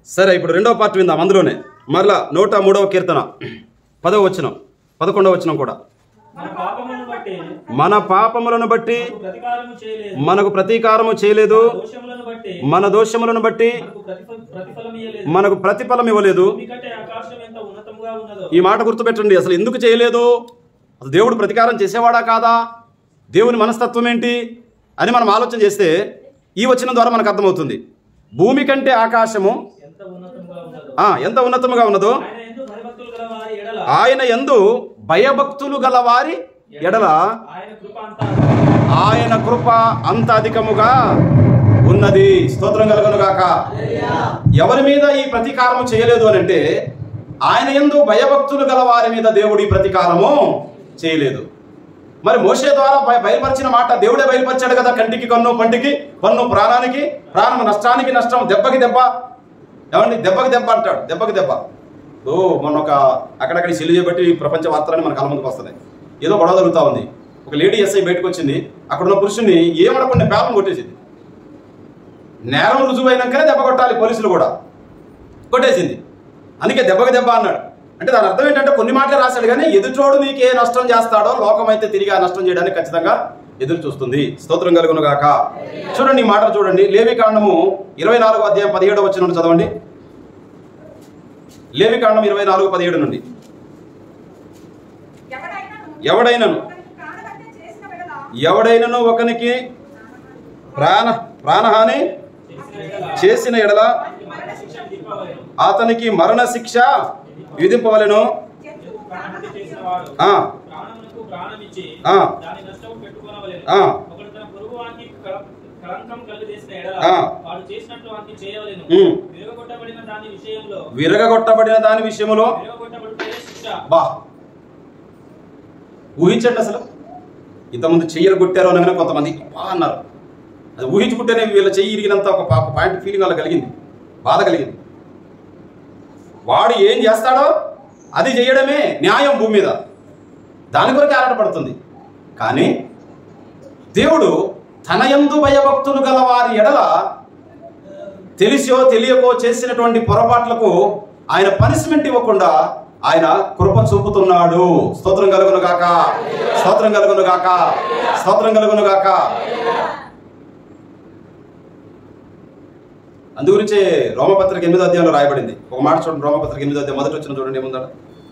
సరే ఇప్పుడు రెండవ పార్ట్ విందాం అందులోనే మరలా నూట మూడవ కీర్తన పదవ వచనం పదకొండవ వచనం కూడా మన పాపములను బట్టి మన పాపములను బట్టి మనకు ప్రతికారము చేయలేదు మనకు ప్రతీకారము చేయలేదు దోషములను బట్టి మన దోషములను బట్టి మనకు ప్రతిఫ- ప్రతిఫలం ఇయ్యలేదు మనకు ప్రతిఫలం ఇవ్వలేదు భూమి కంటే ఆకాశం ఎంత ఉన్నతంగా ఉన్నదో ఈ మాట గుర్తుపెట్టండి అసలు ఎందుకు చేయలేదు అసలు దేవుడు ప్రతీకారం చేసేవాడా కాదా దేవుని మనస్తత్వం ఏంటి అని మనం ఆలోచన చేస్తే ఈ వచనం ద్వారా మనకు అర్థమవుతుంది భూమి కంటే ఆకాశము ఎంత ఉన్నతంగా ఉన్నదో ఆ, ఎంత ఉన్నతముగా ఉన్నదో ఆయన ఎందు భయభక్తులు గల వారి ఎడల ఆయన ఎందు భయభక్తులు గల వారి ఎడల ఆయన కృప అంతా ఆయన కృప అంత అధికముగా ఉన్నది స్తోత్రం కలుగును గాక ఎవరి మీద ఈ ప్రతీకారము చేయలేదు అని అంటే ఆయన ఎందు భయభక్తులు గల వారి మీద దేవుడు ఈ ప్రతీకారము చేయలేదు మరి మోషే ద్వారా బయ- బయలుపరిచిన మాట దేవుడే బయలుపరిచాడు కదా కంటికి కన్ను పంటికి పన్ను ప్రాణానికి ప్రాణం నష్టానికి నష్టం దెబ్బకి దెబ్బ ఏమండి దెబ్బకి దెబ్బ అంటాడు దెబ్బకి దెబ్బ ఓ మొన్న ఒక అక్కడక్కడ సెల్లు చేయబట్టి ప్రపంచ వార్తలని మన కళ్ళ ముందుకు వస్తుంది ఏదో గొడవ జరుగుతూ ఉంది ఒక లేడీ ఎస్ఐ బయటకు వచ్చింది అక్కడ ఉన్న పురుషుని ఏమనకుండా పేపర్ కొట్టేసింది నేరం రుజువు అయినాకనే దెబ్బ కొట్టాలి పోలీసులు కూడా కొట్టేసింది అందుకే దెబ్బకి దెబ్బ అన్నాడు అంటే దాని అర్థం ఏంటంటే కొన్ని మాటలు రాశాడు కానీ ఎదుటోడు నీకు ఏ నష్టం చేస్తాడో లోకం అయితే తిరిగి ఆ నష్టం చేయడానికి ఖచ్చితంగా ఎదురు చూస్తుంది స్తోత్రం కలుగును గాక చూడండి ఈ మాటలు చూడండి లేవి కాండము ఇరవై నాలుగు అధ్యాయం పదిహేడు వచ్చిన నుండి చదవండి లేవి కాండం ఇరవై నాలుగు పదిహేడు నుండి ఎవడైనను ఎవడైనను ఒకనికి ప్రాణ ప్రాణహాని చేసిన ఎడల మరణ శిక్ష విధింపవలెను. అతనికి మరణ శిక్ష విధింపవలెను ప్రాణహత్య చేసిన వాడు ఆ, ప్రాణమునకు ప్రాణమిచ్చి ఆ. దాని నష్టము పెట్టుకొనవలెను. ఆ. ఒకడు తన పొరుగు వానికి కల- కళంకం కలుగజేసిన ఎడల ఆ. వాడు చేసినట్లు వానికి చేయవలెను ఉమ్. విరగొట్టబడిన దాని విషయంలో విరగగొట్టబడిన దాని విషయములో విరగొట్టబడితే శిక్ష బా ఊహించండి అసలు ఇంతకుముందు చెయ్యలు కొట్టారు అనగానే కొంతమంది బా అన్నారు అది ఊహించుకుంటేనే వీళ్ళ చెయ్యి ఇరిగినంత ఒక పా- పాయింట్ ఫీలింగ్ వాళ్ళకి కలిగింది బాధ కలిగింది వాడు ఏం చేస్తాడో అది చేయడమే న్యాయం భూమి మీద దాని కొరకే ఆరాటపడుతుంది కానీ దేవుడు తన యందు భయభక్తులు గల వారి ఎడల తెలిసో తెలియకో చేసినటువంటి పొరపాట్లకు ఆయన పనిష్మెంట్ ఇవ్వకుండా ఆయన కృప చూపుతున్నాడు స్తోత్రం కలుగును గాక స్తోత్రం కలుగును గాక స్తోత్రం కలుగును గాక అందుగురించే రోమపత్రిక ఎనిమిదో అధ్యాయంలో రాయబడింది ఒక మాట చూడండి రోమపత్రిక ఎనిమిదో అధ్యాయం మొదటి వచ్చిన చూడండి ఏముందా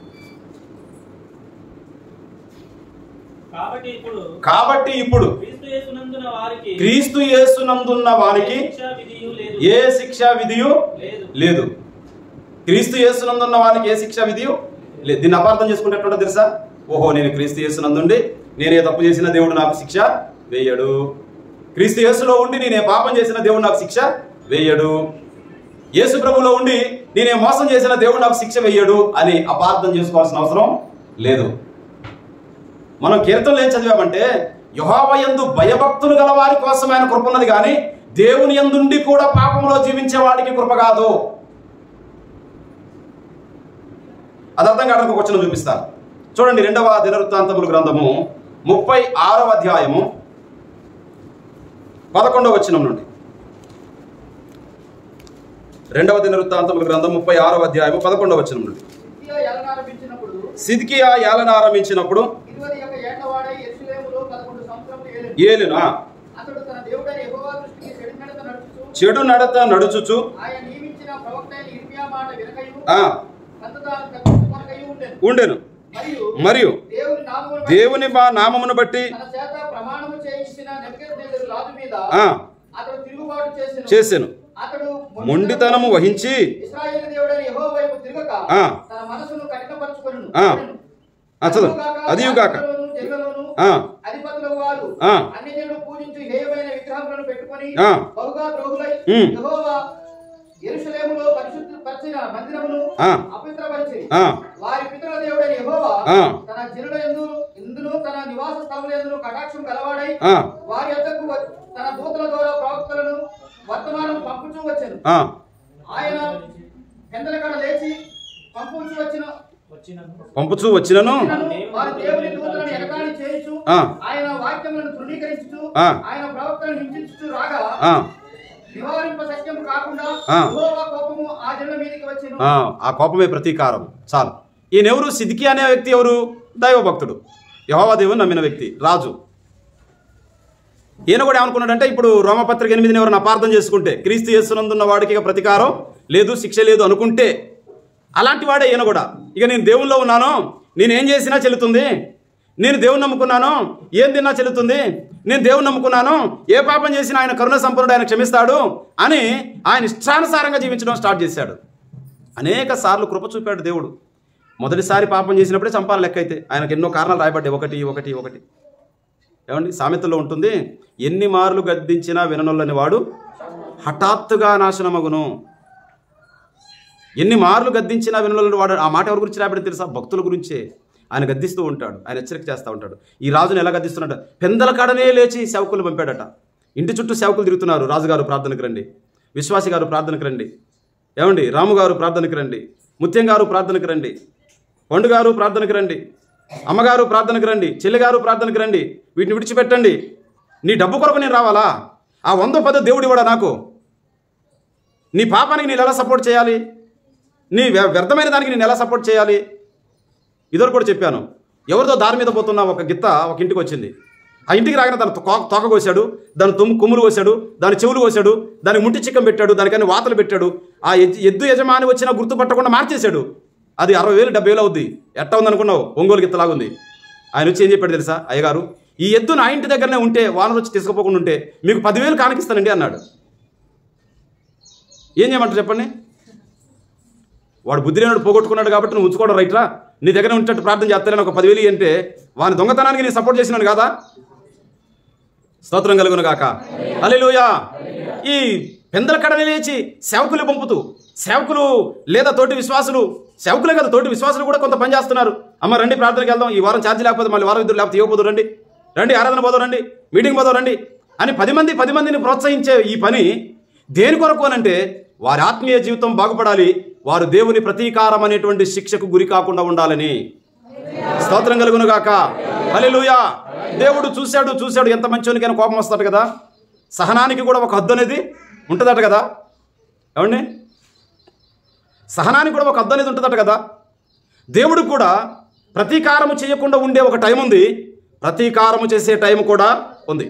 కాబట్టి ఇప్పుడు కాబట్టి ఇప్పుడు క్రీస్తు యేసునందున వారికి క్రీస్తు యేసునందున్న వానికి శిక్ష విధియు లేదు ఏ శిక్షా విధియు లేదు లేదు క్రీస్తు యేసునందున్న వానికి ఏ శిక్ష విధియు లేదు దీన్ని అపార్థం చేసుకునేటువంటి తెలుసా ఓహో నేను క్రీస్తు యేసునందుండి నేనే తప్పు చేసిన దేవుడు నాకు శిక్ష వేయడు క్రీస్తు యేసులో ఉండి నేనే పాపం చేసిన దేవుడు నాకు శిక్ష వేయడు యేసు ప్రభులో ఉండి నేనే మోసం చేసిన దేవుడు నాకు శిక్ష వేయడు అని అపార్థం చేసుకోవాల్సిన అవసరం లేదు మనం కీర్తనలు ఏం చదివామంటే యహోవయందు భయభక్తులు గల వారి కోసం ఆయన కృప ఉన్నది కానీ దేవుని యందుండి కూడా పాపంలో జీవించే వాడికి కృప కాదు అది అర్థం కావడానికి ఒక వచనం చూపిస్తాను చూడండి రెండవ దినవృత్తాంతముల గ్రంథము ముప్పై ఆరవ అధ్యాయము పదకొండవ వచనం నుండి రెండవ దినవృత్తాంతముల గ్రంథం ముప్పై ఆరవ అధ్యాయము పదకొండవ వచనం నుండి సిద్కియా ఏలనారంభించినప్పుడు సిద్కియా ఏలన ఆరంభించినప్పుడు ఇరవై యొక్క ఏటవాడై యెరూషలేములో పదకొండు సంవత్సరములు ఏలెను. ఏలిన అతడు తన దేవుడైన యెహోవా దృష్టికి చెడు నడత నడుచుచు చెడు నడత నడుచుచు ఆయన నియమించిన ప్రవక్త అయిన ఇర్మియా మాట వినకయు ఆ, సంతతాను తగ్గించుకొనకయు ఉండెను ఉండెను మరియు మరియు దేవుని నామమును దేవుని మా నామమును బట్టి తన చేత ప్రమాణము చేయించిన నెబుకద్నెజరు రాజు మీద ఆ, అతడు తిరుగుబాటు చేసెను చేసెను అతడు మొండితనము వహించి ఇశ్రాయేలు దేవుడైన యెహోవా వైపు తిరగక ఆ. తన మనసును కఠినపరచుకొనెను ఆ. ఆ, చదువు. అదియుగాక. జనులలోను ఆ. అధిపతుల వారు ఆ. అన్ని జనులు పూజించి హేయమైన విగ్రహములను పెట్టుకొని ఆ. బహుగా ద్రోహులై ఉమ్. యెహోవా యెరూషలేములో పరిశుద్ధ పరిచిన మందిరమును ఆ. అపవిత్రపరిచి ఆ, వారి పితరుల దేవుడైన యెహోవా ఆ. తన జనుల యందు ఇందును తన నివాస స్థలముల యందు కటాక్షం గలవాడై ఆ, వారి యొద్దకు వ- తన దూతల ద్వారా ప్రవక్తలను వర్తమానం పంపుచూ వచ్చాను ఆ, ఆయన పెందలకడ లేచి పంపుచూ వచ్చిన వచ్చిన పంపుచూ వచ్చినను వారి దేవుని దూతలను ఎగతాళి చేయించు ఆ. ఆయన వాక్యములను తృణీకరించుచు ఆ. ఆయన ప్రవక్తలను హింసించుచు రాగా ఆ, నివారింప సత్యం కాకుండా ఆ. యెహోవా కోపము ఆ జనుల మీదకి వచ్చెను ఆ, ఆ కోపమే ప్రతీకారం చాలు ఈయన ఎవరు సిద్కి అనే వ్యక్తి ఎవరు దైవభక్తుడు యహోవా దేవుని నమ్మిన వ్యక్తి రాజు ఈయన కూడా ఏమనుకున్నాడంటే ఇప్పుడు రోమపత్రిక ఎనిమిదిని ఎవరైనా అపార్థం చేసుకుంటే క్రీస్తు చేస్తున్నందున్న వాడికి ఇక ప్రతీకారం లేదు శిక్ష లేదు అనుకుంటే అలాంటి వాడే ఈయన కూడా ఇక నేను దేవుల్లో ఉన్నాను నేను ఏం చేసినా చెల్లుతుంది నేను దేవుని నమ్ముకున్నాను ఏం తిన్నా చెల్లుతుంది నేను దేవుని నమ్ముకున్నాను ఏ పాపం చేసినా ఆయన కరుణ సంపన్నుడు ఆయన క్షమిస్తాడు అని ఆయన ఇష్టానుసారంగా జీవించడం స్టార్ట్ చేశాడు అనేక సార్లు కృప చూపాడు దేవుడు మొదటిసారి పాపం చేసినప్పుడే చంపాలి లెక్క అయితే ఆయనకు ఎన్నో కారణాలు రాయబడ్డాయి ఒకటి ఒకటి ఒకటి ఏమండి సామెతలో ఉంటుంది ఎన్ని మార్లు గద్దించినా విననొల్లని వాడు హఠాత్తుగా నాశనమగును ఎన్ని మార్లు గద్దించినా వినొల్లని వాడు ఆ మాట ఎవరి గురించి రాబడి తెలుసా భక్తుల గురించే ఆయన గద్దిస్తూ ఉంటాడు ఆయన హెచ్చరిక చేస్తూ ఉంటాడు ఈ రాజును ఎలా గద్దిస్తున్నాడు పెందల కాడనే లేచి సేవకులు పంపాడట ఇంటి చుట్టూ సేవకులు తిరుగుతున్నారు రాజుగారు ప్రార్థనకు రండి విశ్వాసి గారు ప్రార్థనకు రండి ఏమండి రాము గారు ప్రార్థనకు రండి ముత్యం గారు ప్రార్థనకు రండి పండు గారు ప్రార్థనకు రండి అమ్మగారు ప్రార్థనకు రండి చెల్లిగారు ప్రార్థనకు రండి వీటిని విడిచిపెట్టండి నీ డబ్బు కొరకు నేను రావాలా ఆ వంద పద దేవుడు ఇవ్వడా నాకు నీ పాపానికి నేను ఎలా సపోర్ట్ చేయాలి నీ వ్య- వ్యర్థమైన దానికి నేను ఎలా సపోర్ట్ చేయాలి ఇదివరకు కూడా చెప్పాను ఎవరితో దారి మీద పోతున్న ఒక గిత్త ఒక ఇంటికి వచ్చింది ఆ ఇంటికి రాగానే దాని తొ- తోక కోసాడు దాని తుమ్ము కుమ్ములు కోసాడు దాని చెవులు కోసాడు దానికి ముట్టి చిక్కం పెట్టాడు దానికని వాతలు పెట్టాడు ఆ ఎద్- ఎద్దు యజమాని వచ్చినా గుర్తుపట్టకుండా మార్చేశాడు అది అరవై వేలు డెబ్బై వేలు అవుద్ది ఎట్ట ఉందనుకున్నావు ఒంగోలు గిత్తలాగుంది ఆయన వచ్చి ఏం చెప్పాడు తెలుసా అయ్యగారు ఈ ఎద్దు నా ఇంటి దగ్గరనే ఉంటే వానరు వచ్చి తీసుకుపోకుండా ఉంటే మీకు పదివేలు కానికిస్తానండి అన్నాడు ఏం చేయమంటారు చెప్పండి వాడు బుద్ధి లేనాడు పోగొట్టుకున్నాడు కాబట్టి నువ్వు ఉంచుకోవడం రైట్రా నీ దగ్గర ఉంచేట్టు ప్రార్థన చేస్తానని ఒక పదివేలు అంటే వాని దొంగతనానికి నేను సపోర్ట్ చేసినాను కాదా స్తోత్రం కలుగును గాక హల్లెలూయా ఈ పెందల కడని లేచి సేవకులు పంపుతూ సేవకులు లేదా తోటి విశ్వాసులు సేవకులే కదా తోటి విశ్వాసులు కూడా కొంత పని చేస్తున్నారు అమ్మ రండి ప్రార్థనకి వెళ్దాం ఈ వారం ఛార్జీ లేకపోతే మళ్ళీ వారం ఇద్దరు లేకపోతే ఇవ్వబోదు రండి రండి ఆరాధన పోదాం రండి మీటింగ్ పోదాం రండి అని పది మంది పది మందిని ప్రోత్సహించే ఈ పని దేని కొరకు అనంటే వారి ఆత్మీయ జీవితం బాగుపడాలి వారు దేవుని ప్రతీకారం అనేటువంటి శిక్షకు గురి కాకుండా ఉండాలని స్తోత్రం కలుగును గాక హల్లెలూయా దేవుడు చూశాడు చూశాడు ఎంత మంచోనికైనా కోపం వస్తాడు కదా సహనానికి కూడా ఒక హద్దు అనేది ఉంటుందట కదా ఏమండి సహనానికి కూడా ఒక హద్దు అనేది ఉంటుందట కదా దేవుడు కూడా ప్రతీకారము చేయకుండా ఉండే ఒక టైం ఉంది ప్రతీకారము చేసే టైం కూడా ఉంది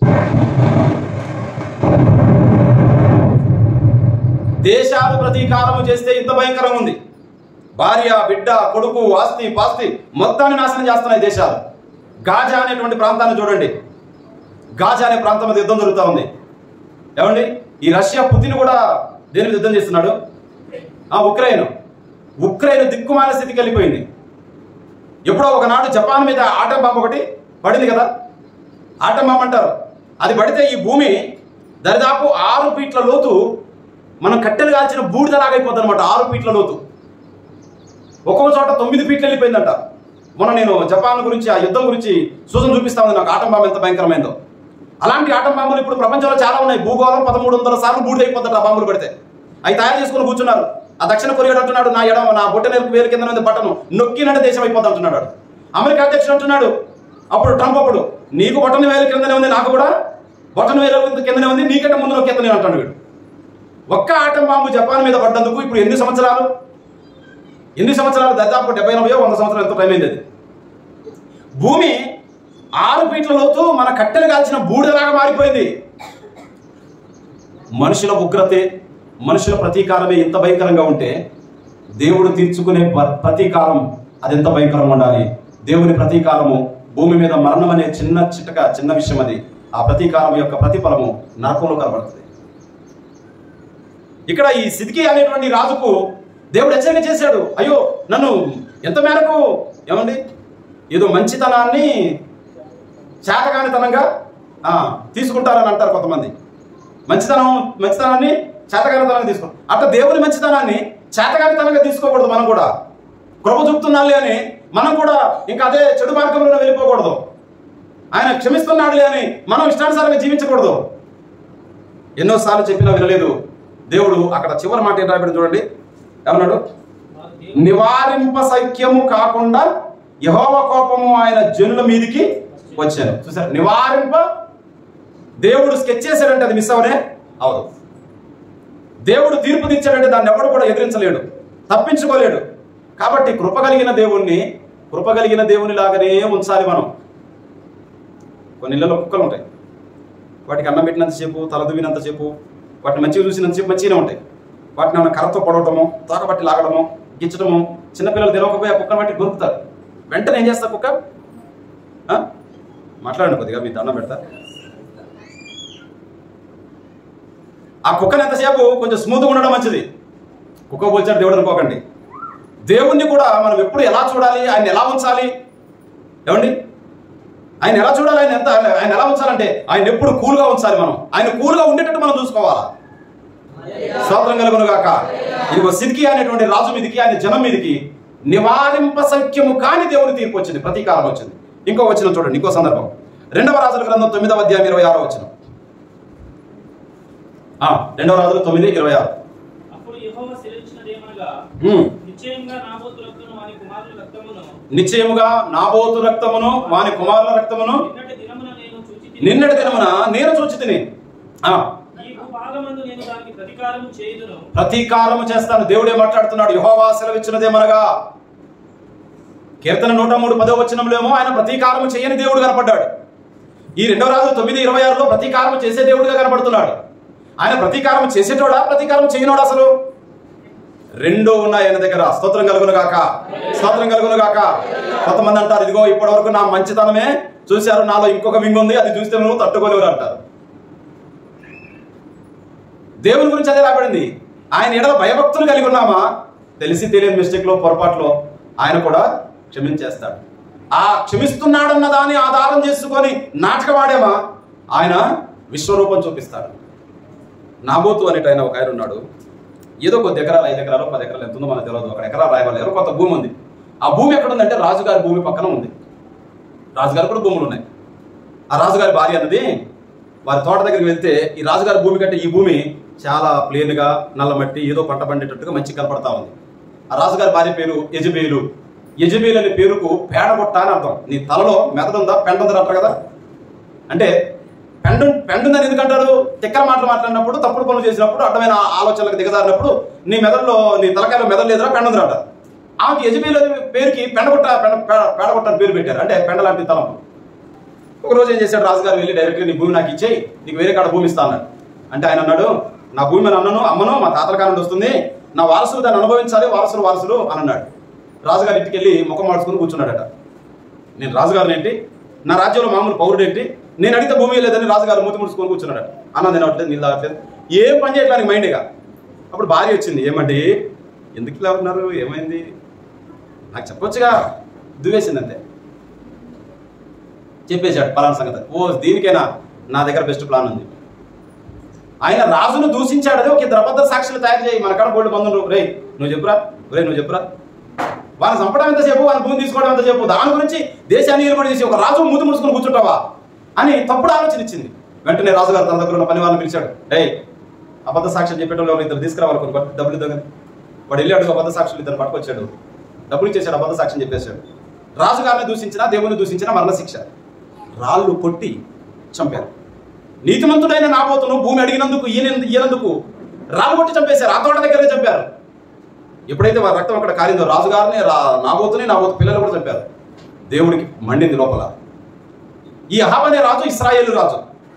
దేశాలు ప్రతీకారము చేస్తే ఇంత భయంకరంగా ఉంది భార్య బిడ్డ కొడుకు ఆస్తి పాస్తి మొత్తాన్ని నాశనం చేస్తున్నాయి దేశాలు గాజా అనేటువంటి ప్రాంతాన్ని చూడండి గాజా అనే ప్రాంతం మీద యుద్ధం జరుగుతూ ఉంది ఏమండి ఈ రష్యా పుతిన్ కూడా దేని మీద యుద్ధం చేస్తున్నాడు ఆ ఉక్రెయిన్ ఉక్రెయిన్ దిక్కుమాల స్థితికి వెళ్ళిపోయింది ఎప్పుడో ఒకనాడు జపాన్ మీద ఆటం బాంబు ఒకటి పడింది కదా ఆటం బాంబు అంటారు అది పడితే ఈ భూమి దరిదాపు ఆరు ఫీట్ల లోతు మనం కట్టెలు కాల్చిన బూడిదలాగైపోతుంది అనమాట ఆరు ఫీట్ల లోతు ఒక్కొక్క చోట తొమ్మిది ఫీట్లు వెళ్ళిపోయిందంట మొన్న నేను జపాన్ గురించి ఆ యుద్ధం గురించి సూచన చూపిస్తా ఉంది నాకు ఆటం బాంబు ఎంత భయంకరమైందో అలాంటి ఆటం బాంబులు ఇప్పుడు ప్రపంచంలో చాలా ఉన్నాయి భూగోళం పదమూడు వందల సార్లు బూడిదైపోతుంది ఆ బాంబులు పెడితే అవి తయారు చేసుకుని కూర్చున్నారు ఆ దక్షిణ కొరియాడు అంటున్నాడు నా ఎడమ నా బొట్ట నెలకు వేరు కింద ఉంది బట్టను నొక్కినంటే దేశం అయిపోతా అంటున్నాడు వాడు. అమెరికా అధ్యక్షుడు అంటున్నాడు అప్పుడు ట్రంప్ అప్పుడు నీకు బొట్టన వేలు కిందనే ఉంది నాకు కూడా బొట్టన వేలు కిందనే ఉంది నీకంటే ముందు నొక్కేతనే అంటాడు వీడు ఒక్క ఆటం బాంబు జపాన్ మీద పడ్డందుకు ఇప్పుడు ఎన్ని సంవత్సరాలు ఎన్ని సంవత్సరాలు దాదాపు డెబ్బై ఎనభై వంద సంవత్సరాలు ఎంతో టైం అయింది అది భూమి ఆరు ఫీట్ల లోతు మన కట్టెలు కాల్చిన బూడిదలాగా మారిపోయింది మనుషుల ఉగ్రతే మనుషుల ప్రతీకారమే ఎంత భయంకరంగా ఉంటే దేవుడు తీర్చుకునే ప్ర- ప్రతీకారం అది ఎంత భయంకరంగా ఉండాలి దేవుని ప్రతీకారము భూమి మీద మరణం అనే చిన్న చిట్టక చిన్న విషయం అది ఆ ప్రతీకారం యొక్క ప్రతిఫలము నరకంలో కనబడుతుంది ఇక్కడ ఈ సిద్కి అనేటువంటి రాజుకు దేవుడు హెచ్చరిక చేశాడు అయ్యో నన్ను ఎంత మేరకు ఏమండి ఏదో మంచితనాన్ని చేతకానితనంగా ఆ, తీసుకుంటారని అంటారు కొంతమంది మంచితనం మంచితనాన్ని చేతకానితనంగా తీసుకుంటాం అట్లా దేవుని మంచితనాన్ని చేతకానితనంగా తీసుకోకూడదు మనం కూడా కృప చూపుతున్నాడులే అని మనం కూడా ఇంకా అదే చెడు మార్గంలో వెళ్ళిపోకూడదు ఆయన క్షమిస్తున్నాడులే అని మనం ఇష్టానుసారంగా జీవించకూడదు ఎన్నోసార్లు చెప్పినా వినలేదు దేవుడు అక్కడ చివరి మాట ఏంటి రాయబడి చూడండి ఏమన్నాడు నివారింప సఖ్యము కాకుండా యహోవ కోపము ఆయన జనుల మీదికి వచ్చాను చూసారు నివారింప దేవుడు స్కెచ్ చేశాడంటే అది మిస్ అవనే అవదు దేవుడు తీర్పు తీర్చాడంటే దాన్ని ఎవడు కూడా ఎదిరించలేడు తప్పించుకోలేడు కాబట్టి కృప కలిగిన దేవుణ్ణి కృప కలిగిన దేవుని లాగానే ఉంచాలి మనం కొన్ని ఇళ్ళలో కుక్కలు ఉంటాయి వాటికి అన్నం పెట్టినంతసేపు తల దువ్వినంతసేపు వాటిని మంచిగా చూసినంతసేపు మంచిగానే ఉంటాయి వాటిని ఏమైనా కర్రతో పొడవటము తోకబట్టి లాగడము గిచ్చడము చిన్నపిల్లలు తెలియకపోయి ఆ కుక్కను బట్టి గొంతుతారు వెంటనే ఏం చేస్తారు కుక్క ఆ? మాట్లాడండి కొద్దిగా మీ దండం పెడతా ఆ కుక్కని ఎంతసేపు కొంచెం స్మూత్గా ఉండడం మంచిది కుక్క పోల్చాడు దేవుడు అనుకోకండి దేవుణ్ణి కూడా మనం ఎప్పుడు ఎలా చూడాలి ఆయన ఎలా ఉంచాలి ఏమండి ఆయన ఎలా చూడాలి ఆయన ఎంత ఆయన ఎలా ఉంచాలంటే ఆయన ఎప్పుడు కూల్గా ఉంచాలి మనం ఆయన కూల్గా ఉండేటట్టు మనం చూసుకోవాలా స్తోత్రం కలుగును గాక ఇదిగో సిద్కి అనేటువంటి రాజు మీదికి ఆయన జనం మీదికి నివారింప సంఖ్యము కాని దేవుని తీర్పు వచ్చింది ప్రతీకారం వచ్చింది ఇంకో వచ్చిన చూడండి ఇంకో సందర్భం రెండవ రాజుల గ్రంథం తొమ్మిదవ అధ్యాయం ఇరవై ఆరో వచ్చిన రెండవ రాజులు తొమ్మిది ఇరవై ఆరు అప్పుడు యెహోవా సెలవిచ్చినదేమనగా ఉమ్. నిశ్చయంగా నాబోతు రక్తమును వాని కుమారుల రక్తమును నిశ్చయముగా నాబోతు రక్తమును వాని కుమారుల రక్తమును నిన్నటి దినమున నేను చూచి నిన్నటి దినమున నేను చూచి తిని ఆ, ఈ భూభాగమందు నేను దానికి ప్రతీకారము చేయుదును ప్రతీకారము చేస్తాను దేవుడే మాట్లాడుతున్నాడు యహోవా సెలవిచ్చినదేమనగా కీర్తన నూట మూడు పదో వచనంలోమో ఆయన ప్రతీకారము చేయని దేవుడు కనపడ్డాడు ఈ రెండో రాజు తొమ్మిది ఇరవై ఆరులో ప్రతీకారం చేసే దేవుడిగా కనపడుతున్నాడు ఆయన ప్రతీకారం చేసేటోడా ప్రతీకారం చేయనోడా అసలు రెండో ఉన్నాయి ఆయన దగ్గర స్తోత్రం కలుగును గాక స్తోత్రం కలుగును గాక కొంతమంది అంటారు ఇదిగో ఇప్పటి వరకు నా మంచితనమే చూశారు నాలో ఇంకొక వింగ్ ఉంది అది చూస్తే నువ్వు తట్టుకోలేరు అంటారు దేవుని గురించి అదే రాబడింది ఆయన ఎడల భయభక్తులు కలిగి ఉన్నామా తెలిసి తెలియని మిస్టేక్లో పొరపాట్లో ఆయన కూడా క్షమించేస్తాడు ఆ క్షమిస్తున్నాడన్న దాన్ని ఆధారం చేసుకొని నాటకమాడేమా ఆయన విశ్వరూపం చూపిస్తాడు నాబోతు అనేట ఆయన ఒక ఆయన ఉన్నాడు ఏదో కొద్ది ఎకరాలు ఐదు ఎకరాలు పది ఎకరాలు ఎంత ఉందో మనకు తెలియదు ఒక ఎకరా రాయవాలి ఎవరో కొంత భూమి ఉంది ఆ భూమి ఎక్కడ ఉందంటే రాజుగారి భూమి పక్కన ఉంది రాజుగారి కూడా భూములు ఉన్నాయి ఆ రాజుగారి భార్య అన్నది వారి తోట దగ్గరికి వెళ్తే ఈ రాజుగారి భూమి కంటే ఈ భూమి చాలా ప్లేన్గా నల్లమట్టి ఏదో పంట పండేటట్టుగా మంచి కనపడతా ఉంది ఆ రాజుగారి భార్య పేరు యజబేలు యజబేలు అనే పేరుకు పేడగొట్ట అని అర్థం నీ తలలో మెదడుందా పెండుందా అంటారు కదా అంటే పెండు పెండుందని ఎందుకంటారు తిక్కల మాటలు మాట్లాడినప్పుడు తప్పుడు పనులు చేసినప్పుడు అడ్డమైన ఆలోచనలకు దిగజారినప్పుడు నీ మెదడులో నీ తలకాయలో మెదడు లేదురా పెండుందిరా అంటారు ఆమెకి యజబేలు అనే పేరుకి పెండగొట్ట పెండ పె- పేడగొట్ట అని పేరు పెట్టారు అంటే పెండ లాంటి తలంపు ఒక రోజు ఏం చేశాడు రాజుగారు వెళ్ళి డైరెక్ట్గా నీ భూమి నాకు ఇచ్చేయి నీకు వేరే కాడ భూమి ఇస్తా అన్నాడు అంటే ఆయన అన్నాడు నా భూమి అని అన్నను అమ్మను మా తాతల కాలం నుండి వస్తుంది నా వారసులు దాన్ని అనుభవించాలి వారసులు వారసులు అని అన్నాడు రాజుగారి ఇంటికి వెళ్ళి ముఖం మార్చుకుని కూర్చున్నాడట నేను రాజుగారిని ఏంటి నా రాజ్యంలో మామూలు పౌరుడు ఏంటి నేను అడిగితే భూమి లేదని రాజుగారు మూతి ముడుచుకొని కూర్చున్నాడట అన్నం తినట్లేదు నీళ్ళు తాగట్లేదు ఏం పని చేయట్లేదు మైండ్గా అప్పుడు భార్య వచ్చింది ఏమండి ఎందుకు ఇలా ఉన్నారు ఏమైంది నాకు చెప్పొచ్చుగా దువ్వేసింది అంతే చెప్పేశాడు పలానా సంగతి ఓ దీనికేనా నా దగ్గర బెస్ట్ ప్లాన్ ఉంది ఆయన రాజును దూషించాడు అదే ఒక ఇద్దరు అబద్ధ సాక్షులు తయారు చేయి మన కాడ బోల్డ్ బంధువులు రే నువ్వు చెప్పురా రే నువ్వు చెప్పురా వాళ్ళని చంపడం ఎంత చెప్పు వాళ్ళని భూమి తీసుకోవడం ఎంత చెప్పు దాని గురించి దేశాన్ని ఏర్పాటు చేసి ఒక రాజు మూతి ముడుచుకుని కూర్చుంటావా అని తప్పుడు ఆలోచన ఇచ్చింది వెంటనే రాజుగారు తన దగ్గర ఉన్న పని వాళ్ళని పిలిచాడు రే అబద్ధ సాక్ష్యం చెప్పేటోళ్ళు ఎవరు ఇద్దరు తీసుకురావాలి కొన్ని కొట్టి డబ్బులు ఇద్దాం వాడు వెళ్ళాడు అబద్ధ సాక్షులు ఇద్దరు పట్టుకొచ్చాడు డబ్బులు ఇచ్చేసాడు అబద్ధ సాక్ష్యం చెప్పేశాడు రాజుగారిని దూషించినా దేవుని దూషించినా మరణశిక్ష రాళ్ళు కొట్టి చంపారు నీతిమంతుడైన నాబోతును భూమి అడిగినందుకు ఈయన ఈయనందుకు రాళ్ళు కొట్టి చంపేశారు ఆ తోట దగ్గరే చంపారు ఎప్పుడైతే వారి రక్తం అక్కడ కారిందో రాజుగారిని రా నాబోతుని నాబోతు పిల్లలు కూడా చంపారు దేవుడికి మండింది లోపల ఈ అహాబ్ అనే రాజు ఇస్రాయేలు రాజు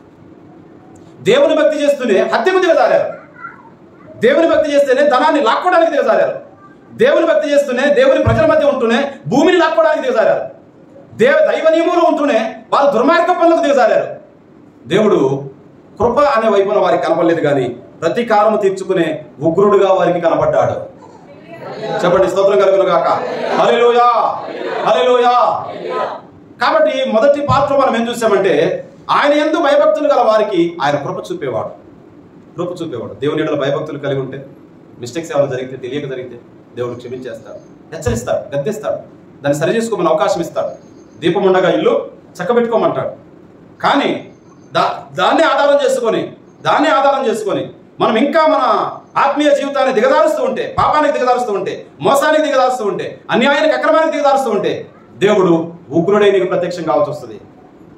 దేవుని భక్తి చేస్తూనే హత్యకు దిగజారారు దేవుని భక్తి చేస్తేనే ధనాన్ని లాక్కోవడానికి దిగజారారు దేవుని భక్తి చేస్తూనే దేవుని ప్రజల మధ్య ఉంటూనే భూమిని లాక్కోవడానికి దిగజారారు దేవ దైవ నియమంలో ఉంటూనే వాళ్ళు దుర్మార్గ పనులకు దిగజారారు దేవుడు కృప అనే వైపున వారికి కనపడలేదు కానీ ప్రతీకారము తీర్చుకునే ఉగ్రుడుగా వారికి కనపడ్డాడు చెప్పండి స్తోత్రం కలుగును గాక హల్లెలూయా హల్లెలూయా కాబట్టి మొదటి పాత్ర మనం ఏం చూసామంటే ఆయన ఎందు భయభక్తులు గల వారికి ఆయన కృప చూపేవాడు కృప చూపేవాడు దేవుని ఎడల భయభక్తులు కలిగి ఉంటే మిస్టేక్స్ ఏమైనా జరిగితే తెలియక జరిగితే దేవుడు క్షమించేస్తాడు హెచ్చరిస్తాడు గద్దిస్తాడు దాన్ని సరి చేసుకోమని అవకాశం ఇస్తాడు దీపం ఉండగా ఇల్లు చక్కబెట్టుకోమంటాడు కానీ దా దాన్ని ఆధారం చేసుకొని దాన్ని ఆధారం చేసుకొని మనం ఇంకా మన ఆత్మీయ జీవితాన్ని దిగజారుస్తూ ఉంటే పాపానికి దిగజారుస్తూ ఉంటే మోసానికి దిగజారుస్తూ ఉంటే అన్యాయానికి అక్రమానికి దిగజారుస్తూ ఉంటే దేవుడు ఉగ్రుడై నీకు ప్రత్యక్షం కావాల్సి వస్తుంది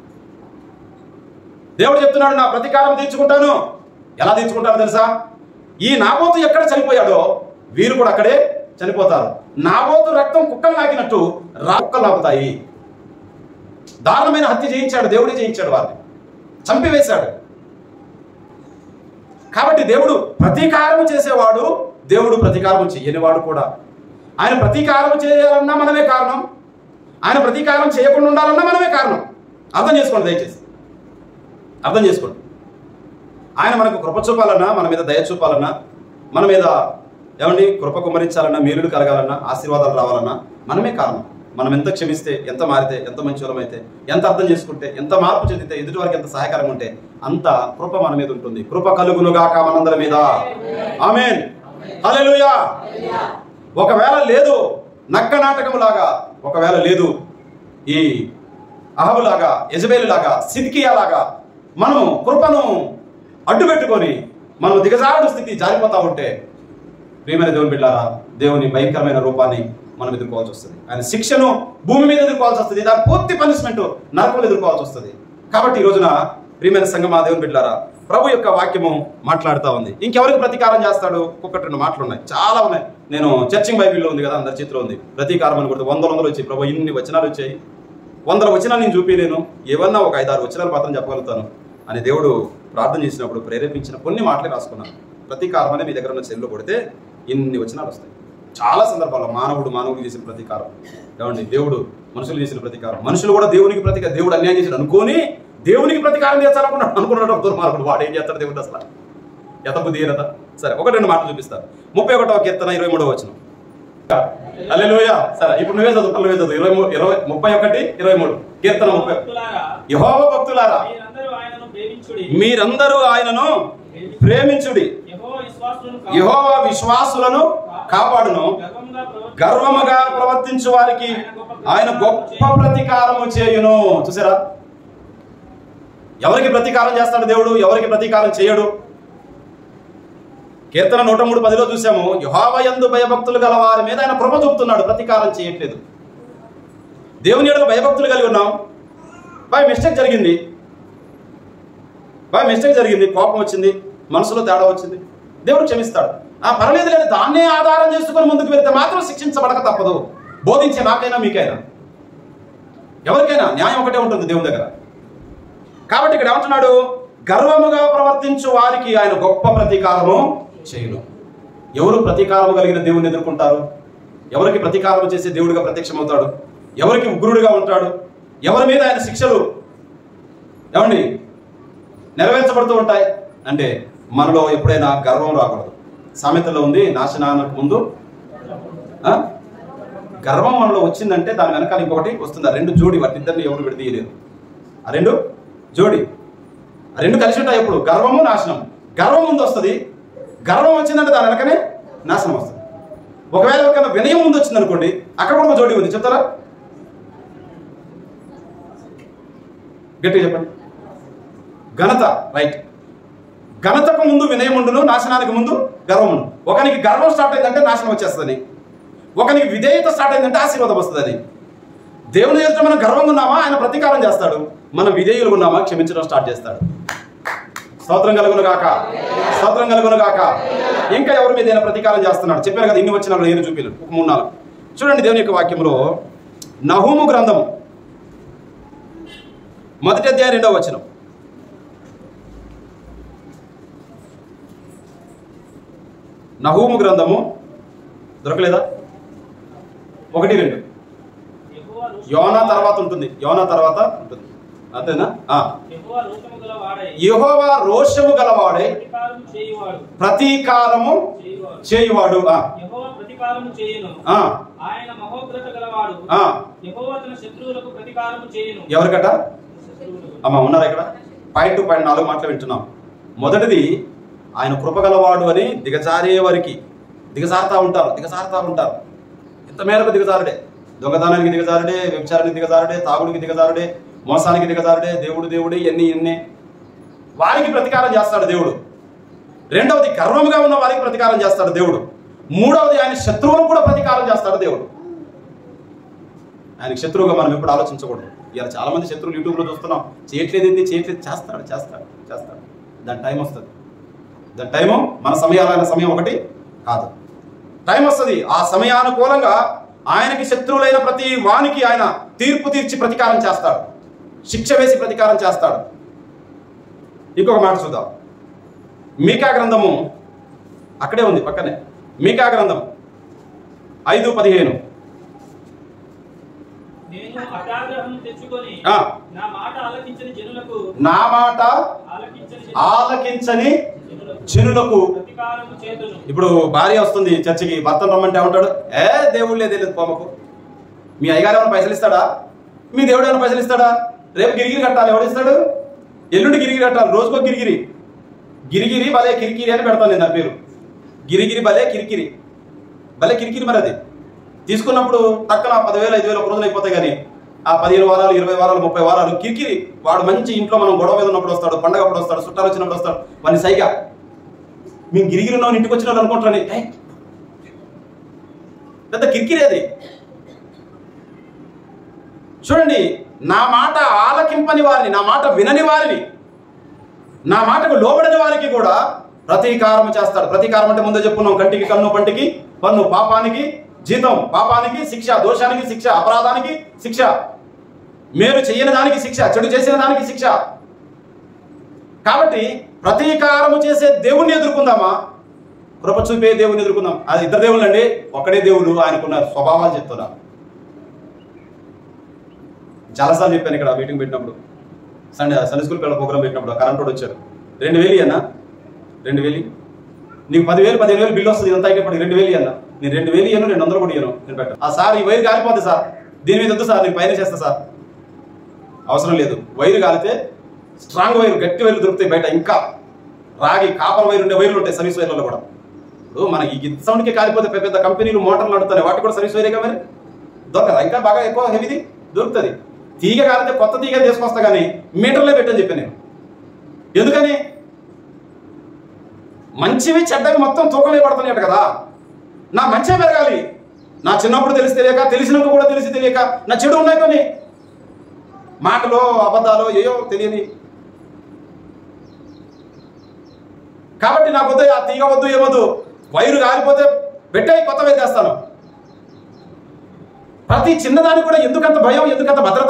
దేవుడు చెప్తున్నాడు నా ప్రతీకారం తీర్చుకుంటాను ఎలా తీర్చుకుంటానో తెలుసా ఈ నాబోతు ఎక్కడ చనిపోయాడో వీరు కూడా అక్కడే చనిపోతారు నాబోతు రక్తం కుక్కలు నాకినట్టు రా కుక్కలు నాకుతాయి దారుణమైన హత్య చేయించాడు దేవుడే చేయించాడు వారిని చంపివేశాడు కాబట్టి దేవుడు ప్రతీకారం చేసేవాడు దేవుడు ప్రతీకారం చేయనివాడు కూడా ఆయన ప్రతీకారం చేయాలన్నా మనమే కారణం ఆయన ప్రతీకారం చేయకుండా ఉండాలన్నా మనమే కారణం అర్థం చేసుకోండి దయచేసి అర్థం చేసుకోండి ఆయన మనకు కృప చూపాలన్నా మన మీద దయ చూపాలన్నా మన మీద ఏమండి కృప కుమరించాలన్నా మేలుడు కలగాలన్నా ఆశీర్వాదాలు రావాలన్నా మనమే కారణం మనం ఎంత క్షమిస్తే ఎంత మారితే ఎంత మంచి అయితే ఎంత అర్థం చేసుకుంటే ఎంత మార్పు చెందితే ఎదుటి వారికి ఎంత సహాయకరంగా ఉంటే అంత కృప మన మీద ఉంటుంది కృప కలుగునుగాక మనందరి మీద ఆమెన్ హల్లెలూయా ఒకవేళ లేదు నక్క నాటకం లాగా ఒకవేళ లేదు ఈ అహబులాగా యజబేలు లాగా సిద్కియా లాగా మనము కృపను అడ్డు పెట్టుకొని మనం దిగజారుడు స్థితి జారిపోతా ఉంటే ప్రియమైన దేవుని బిడ్డారా దేవుని భయంకరమైన రూపాన్ని మనం ఎదుర్కోవాల్సి వస్తుంది ఆయన శిక్షను భూమి మీద ఎదుర్కోవాల్సి వస్తుంది దాని పూర్తి పనిష్మెంట్ నరకంలో ఎదుర్కోవాల్సి వస్తుంది కాబట్టి ఈ రోజున ప్రియమైన సంగమా దేవుని బిడ్డారా ప్రభు యొక్క వాక్యము మాట్లాడుతూ ఉంది ఇంకెవరికి ప్రతీకారం చేస్తాడు ఒక్కటి రెండు మాటలు ఉన్నాయి చాలా ఉన్నాయి నేను చర్చింగ్ బైబిల్లో ఉంది కదా అందరి చేతిలో ఉంది ప్రతీకారం అని కొడితే వందల వందలు వచ్చాయి ప్రభు ఇన్ని వచనాలు వచ్చాయి వందల వచనాలు నేను చూపించలేను ఏమన్నా ఒక ఐదారు వచనాలు మాత్రం చెప్పగలుగుతాను అని దేవుడు ప్రార్థన చేసినప్పుడు ప్రేరేపించిన కొన్ని మాటలే రాసుకున్నాను ప్రతీకారం అనేది మీ దగ్గర ఉన్న చెల్లు కొడితే ఇన్ని వచనాలు వస్తాయి చాలా సందర్భాల్లో మానవుడు మానవుడికి చేసిన ప్రతీకారం ఏమండి దేవుడు మనుషులు చేసిన ప్రతీకారం మనుషులు కూడా దేవునికి ప్రతీకారం దేవుడు అన్యాయం చేసిన అనుకోని దేవునికి ప్రతీకారం చేస్తారనుకున్నాడు అనుకున్నాడు ఒక దుర్మార్గుడు వాడు ఏం చేస్తాడు దేవుడు అసలు ఎత బుద్ధి ఈనత సరే ఒకటి రెండు మాటలు చూపిస్తారు ముప్పై ఒకటో కీర్తన ఇరవై మూడో వచ్చిన అల్లెలుయ సరే ఇప్పుడు నువ్వే చదువు నువ్వే చదువు ఇరవై మూడు ఇరవై ముప్పై ఒకటి ఇరవై మూడు కీర్తన ముప్పై భక్తులారా యహోవ భక్తులారా మీరందరూ ఆయనను ప్రేమించుడి మీరందరూ ఆయనను ప్రేమించుడి యెహోవా విశ్వాసులను యహోవ విశ్వాసులను కాపాడును గర్వముగా ప్రవర్తించు. గర్వముగా ప్రవర్తించు వారికి ఆయన గొప్ప ప్రతీకారము చేయును చూసారా ఎవరికి ప్రతీకారం చేస్తాడు దేవుడు ఎవరికి ప్రతీకారం చేయడు కీర్తన నూట మూడు పదిలో చూసాము యహోవయందు భయభక్తులు గల వారి మీద ఆయన కృప చూపుతున్నాడు ప్రతీకారం చేయట్లేదు దేవుని ఎడల భయభక్తులు కలిగి ఉన్నాం బాయ్ మిస్టేక్ జరిగింది బాయ్ మిస్టేక్ జరిగింది కోపం వచ్చింది మనసులో తేడా వచ్చింది దేవుడు క్షమిస్తాడు ఆ పర్లేదు లేదు దాన్నే ఆధారం చేసుకుని ముందుకు వెళ్తే మాత్రం శిక్షించబడక తప్పదు బోధించే నాకైనా మీకైనా ఎవరికైనా న్యాయం ఒకటే ఉంటుంది దేవుని దగ్గర కాబట్టి ఇక్కడ ఏమంటున్నాడు గర్వముగా ప్రవర్తించు వారికి ఆయన గొప్ప ప్రతీకారము చేయను ఎవరు ప్రతీకారము కలిగిన దేవుని ఎదుర్కొంటారు ఎవరికి ప్రతీకారం చేసే దేవుడిగా ప్రత్యక్షమవుతాడు ఎవరికి ఉగ్రుడిగా ఉంటాడు ఎవరి మీద ఆయన శిక్షలు ఏమండి నెరవేర్చబడుతూ ఉంటాయి అంటే మనలో ఎప్పుడైనా గర్వం రాకూడదు సామెతలో ఉంది నాశనానికి ముందు ఆ? గర్వం మనలో వచ్చిందంటే దాని వెనకాల ఇంకొకటి వస్తుంది ఆ రెండు జోడి వాటి ఇద్దరిని ఎవరు విడదీయలేరు ఆ రెండు జోడి ఆ రెండు కలిసి ఉంటాయి ఎప్పుడు గర్వము నాశనం గర్వం ముందు వస్తుంది గర్వం వచ్చిందంటే దాని వెనకనే నాశనం వస్తుంది ఒకవేళ ఎవరికైనా వినయం ముందు వచ్చింది అనుకోండి అక్కడ కూడా ఒక జోడి ఉంది చెప్తారా గట్టిగా చెప్పండి ఘనత రైట్ ఘనతకు ముందు వినయం ఉండును నాశనానికి ముందు గర్వం ఉండు ఒకనికి గర్వం స్టార్ట్ అయిందంటే నాశనం వచ్చేస్తుందని ఒకనికి విధేయత స్టార్ట్ అయిందంటే ఆశీర్వాదం వస్తుందని దేవుని ఎదుట మనం గర్వంగా ఉన్నామా ఆయన ప్రతీకారం చేస్తాడు మనం విధేయులు ఉన్నామా క్షమించడం స్టార్ట్ చేస్తాడు స్తోత్రం కలుగును గాక స్తోత్రం కలుగును గాక ఇంకా ఎవరి మీద అయినా ప్రతీకారం చేస్తున్నాడు చెప్పారు కదా ఇన్ని వచ్చిన నేను చూపిలు ఒక మూడు నాలుగు చూడండి దేవుని యొక్క వాక్యంలో నహూము గ్రంథం మొదటి అధ్యాయం రెండవ వచనం నహూము గ్రంథము దొరకలేదా ఒకటి రెండు యెహోవా రోష- యోనా తర్వాత ఉంటుంది యోనా తర్వాత ఉంటుంది అంతేనా ఆ. యెహోవా రోషము గల వాడై యెహోవా రోషము గలవాడే ప్రతీకారము చేయువాడు ప్రతీకారము చేయువాడు చేయువాడు ఆ, యెహోవా ప్రతీకారము చేయును ఆ, ఆయన మహోగ్రత గలవాడు ఆ. యెహోవా తన శత్రువులకు ప్రతీకారము చేయును ఎవరికట శత్రువులకు. అమ్మ ఉన్నారా ఇక్కడ పాయింట్ టు పాయింట్ నాలుగు మాటలు వింటున్నాం మొదటిది ఆయన కృపగలవాడు అని దిగజారే వారికి దిగజారుతా ఉంటారు దిగజారుతా ఉంటారు ఎంత మేరకు దిగజారుడే దొంగతనానికి దిగజారుడే వ్యభిచారానికి దిగజారుడే తాగుడికి దిగజారుడే మోసానికి దిగజారుడే దేవుడు దేవుడు ఎన్ని ఎన్ని వారికి ప్రతీకారం చేస్తాడు దేవుడు రెండవది గర్వముగా ఉన్న వారికి ప్రతీకారం చేస్తాడు దేవుడు మూడవది ఆయన శత్రువులకు కూడా ప్రతీకారం చేస్తాడు దేవుడు ఆయనకి శత్రువుగా మనం ఎప్పుడు ఆలోచించకూడదు ఇలా చాలా మంది శత్రువులు యూట్యూబ్లో చూస్తున్నాం చేయట్లేదు ఏంది చేయట్లేదు చేస్తాడు చేస్తాడు చేస్తాడు దాని టైం వస్తుంది దాని టైము మన సమయాలైన సమయం ఒకటి కాదు టైం వస్తుంది ఆ సమయానుకూలంగా ఆయనకి శత్రువులైన ప్రతి వానికి ఆయన తీర్పు తీర్చి ప్రతీకారం చేస్తాడు శిక్ష వేసి ప్రతీకారం చేస్తాడు ఇంకొక మాట చూద్దాం మీకా గ్రంథము అక్కడే ఉంది పక్కనే మీకా గ్రంథం ఐదు పదిహేను నేను అటాగ్రహం తెచ్చుకొని ఆ. నా మాట ఆలకించని జనులకు నా మాట ఆలకించని ఆలకించని జనులకు జనులకు ప్రతీకారము చేతును ఇప్పుడు భార్య వస్తుంది చర్చికి భర్తను రమ్మంటే ఏమంటాడు ఏ దేవుడు లేదు తెలియదు పోమకు మీ అయ్యగారు ఏమైనా పైసలు ఇస్తాడా మీ దేవుడు ఏమైనా పైసలు ఇస్తాడా రేపు గిరిగిరి కట్టాలి ఎవడు ఇస్తాడు ఎల్లుండి గిరిగిరి కట్టాలి రోజుకో గిరిగిరి గిరిగిరి భలే కిరికిరి అని పెడతాను నేను నా పేరు గిరిగిరి భలే కిరికిరి భలే కిరికిరి మరి అది తీసుకున్నప్పుడు టక్కన పదివేలు ఐదు వేలు ఒక రోజులు అయిపోతాయి కానీ ఆ పదిహేను వారాలు ఇరవై వారాలు ముప్పై వారాలు కిరికిరి వాడు మంచి ఇంట్లో మనం గొడవ మీద ఉన్నప్పుడు వస్తాడు పండగ అప్పుడు వస్తాడు చుట్టాలు వచ్చినప్పుడు వస్తాడు వాడిని సైగా మేము గిరిగిరి ఉన్నాం ఇంటికి వచ్చిన వాళ్ళు అనుకుంటారని "ఏయ్, పెద్ద కిరికిరి అది చూడండి నా మాట ఆలకింపని వారిని నా మాట వినని వారిని నా మాటకు లోబడని వారికి కూడా ప్రతీకారం చేస్తాడు ప్రతీకారం అంటే ముందే చెప్పుకున్నాం కంటికి కన్ను పంటికి పన్ను పాపానికి జీతం పాపానికి శిక్ష దోషానికి శిక్ష అపరాధానికి శిక్ష మేలు చేయని దానికి శిక్ష చెడు చేసిన దానికి శిక్ష కాబట్టి ప్రతీకారము చేసే దేవుణ్ణి ఎదుర్కొందామా కృప చూపే దేవుని ఎదుర్కొందాం అది ఇద్దరు దేవుళ్ళు అండి ఒక్కడే దేవుడు ఆయనకున్న స్వభావాలు చెప్తున్నా చాలాసార్లు చెప్పాను ఇక్కడ మీటింగ్ పెట్టినప్పుడు సండే సండే స్కూల్ పిల్లల ప్రోగ్రామ్ పెట్టినప్పుడు కరెంట్ వాడు వచ్చారు రెండు వేలు అన్న రెండు వేలు నీకు పదివేలు పదిహేను వేలు బిల్లు వస్తుంది ఇదంతా అయిపోయి రెండు వేలు అన్న నేను రెండు వేలు ఇయ్యను రెండు వందలు కూడా ఇయ్యను నేను పెట్టను ఆ సార్ ఈ వైర్ కాలిపోతుంది సార్ దీని మీద వద్దు సార్ నేను పైన చేస్తా సార్ అవసరం లేదు వైరు కాలితే స్ట్రాంగ్ వైర్ గట్టి వైర్లు దొరుకుతాయి బయట ఇంకా రాగి కాపర్ వైర్ ఉండే వైర్లు ఉంటాయి సర్వీస్ వైర్లలో కూడా ఇప్పుడు మన ఈ గిత్త సౌండ్కి కాలిపోతే పెద్ద పెద్ద కంపెనీలు మోటార్లు నడుతున్నాయి వాటి కూడా సర్వీస్ వైరేగా మరి దొరకదా ఇంకా బాగా ఎక్కువ హెవీది దొరుకుతుంది తీగ కాలితే కొత్త తీగ తీసుకొస్తా కానీ మీటర్లో పెట్టని చెప్పాను నేను ఎందుకని మంచివి చెడ్డవి మొత్తం తూకమే పడుతున్నాయట కదా నా మంచి పెరగాలి నా చిన్నప్పుడు తెలిసి తెలియక తెలిసినాక కూడా తెలిసి తెలియక నా చెడు ఉన్నాయి కొన్ని మాటలో అబద్ధాలు ఏయో తెలియని కాబట్టి నాకు వద్దు ఆ తీగ వద్దు ఏమొద్దు వైరు కాలిపోతే పెట్టే కొత్త వేసేస్తాను ప్రతి చిన్నదానికి కూడా ఎందుకంత భయం ఎందుకంత భద్రత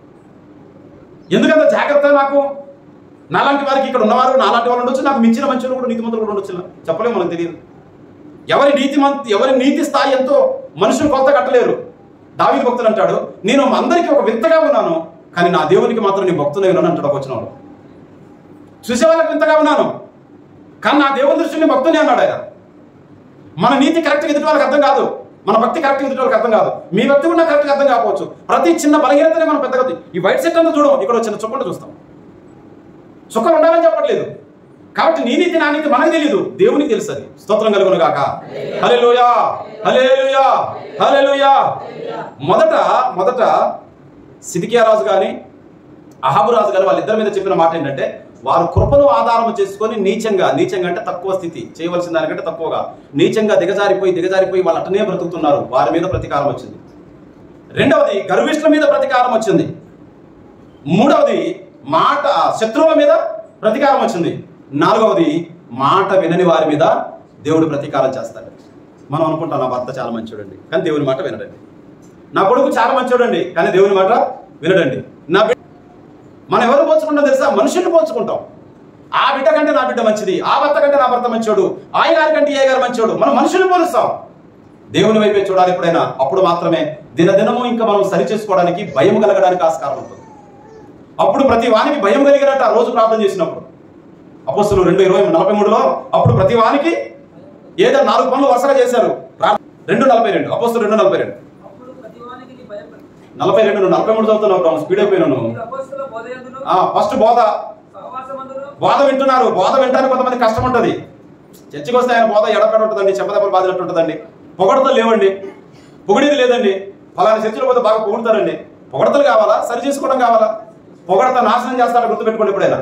ఎందుకంత జాగ్రత్త నాకు నాలాంటి వారికి ఇక్కడ ఉన్నవారు నాలాంటి వాళ్ళు ఉండొచ్చు నాకు మించిన మంచులు కూడా నీతిమంతులు కూడా ఉండొచ్చు చెప్పలేము మనకు తెలియదు ఎవరి నీతి ఎవరి నీతి స్థాయి ఎంతో మనుషులు కొలత కట్టలేరు దావీదు భక్తులు అంటాడు నేను అందరికీ ఒక వింతగా ఉన్నాను కానీ నా దేవునికి మాత్రం నేను భక్తులై ఉన్నాను అంటాడు ఒక వచ్చిన వాడు చూసే వాళ్ళకి వింతగా ఉన్నాను కానీ నా దేవుని దృష్టిని భక్తుని అన్నాడు ఆయన మన నీతి కరెక్ట్ ఎదుటి వాళ్ళకి అర్థం కాదు మన భక్తి కరెక్ట్ ఎదుటి వాళ్ళకి అర్థం కాదు మీ భక్తి కూడా కరెక్ట్గా అర్థం కాకపోవచ్చు ప్రతి చిన్న బలహీనతనే మనం పెద్దగా ఈ వైట్ సెట్ అంతా చూడం ఇక్కడ చిన్న చుక్కలు చూస్తాం చుక్కలు ఉండాలని చెప్పట్లేదు కాబట్టి నీ నీతి నా నీతి మనకు తెలియదు దేవునికి తెలుసు అది స్తోత్రం కలుగును గాక హల్లెలూయా హల్లెలూయా హల్లెలూయా మొదట మొదట సిదికియా రాజు కానీ అహాబు రాజు కానీ వాళ్ళిద్దరి మీద చెప్పిన మాట ఏంటంటే వారు కృపను ఆధారం చేసుకొని నీచంగా నీచంగా అంటే తక్కువ స్థితి చేయవలసిన దానికంటే తక్కువగా నీచంగా దిగజారిపోయి దిగజారిపోయి వాళ్ళు అట్టనే బ్రతుకుతున్నారు వారి మీద ప్రతీకారం వచ్చింది రెండవది గర్విష్ఠుల మీద ప్రతీకారం వచ్చింది మూడవది మాట శత్రువుల మీద ప్రతీకారం వచ్చింది నాలుగవది మాట వినని వారి మీద దేవుడు ప్రతీకారం చేస్తాడు మనం అనుకుంటాం నా భర్త చాలా మంచోడండి కానీ దేవుని మాట వినడండి నా కొడుకు చాలా మంచోడండి కానీ దేవుని మాట వినడండి నా బిడ్డ మనం ఎవరు పోల్చుకుంటాం తెలుసా మనుషుల్ని పోల్చుకుంటాం ఆ బిడ్డ కంటే నా బిడ్డ మంచిది ఆ భర్త కంటే నా భర్త మంచోడు ఆ గారి కంటే ఏ గారు మంచోడు మనం మనుషుల్ని పోలుస్తాం దేవుని వైపే చూడాలి ఎప్పుడైనా అప్పుడు మాత్రమే దినదినము ఇంకా మనం సరి చేసుకోవడానికి భయం కలగడానికి ఆస్కారం ఉంటుంది అప్పుడు ప్రతి వానికి భయం కలిగినట్టు ఆ రోజు ప్రార్థన చేసినప్పుడు అపోస్తులు రెండు ఇరవై నలభై మూడులో అప్పుడు ప్రతి వానికి ఏదో నాలుగు పనులు వరుసగా చేశారు ప్రా- రెండు నలభై రెండు అపోస్తులు రెండు నలభై రెండు అప్పుడు ప్రతివానికి నీ భయపడు. నలభై రెండు నువ్వు నలభై మూడు చదువుతున్నావు బ్రహ్మ స్పీడ్ అయిపోయినాను మీరు అపొస్తలుల బోధయందును, ఫస్ట్ బోధ సహవాసమందును, బోధ వింటున్నారు బోధ వింటానికి కొంతమంది కష్టం ఉంటుంది చర్చికి వస్తే ఆయన బోధ ఎడపెడ ఉంటుందండి చెప్పదెబ్బలు బాధినట్టు ఉంటుందండి పొగడతలు లేవండి పొగిడేది లేదండి ఫలానా చర్చిలో పోతే బాగా పొగుడతారండి పొగడతలు కావాలా సరి చేసుకోవడం కావాలా పొగడత నాశనం చేస్తారని గుర్తుపెట్టుకోండి ఎప్పుడైనా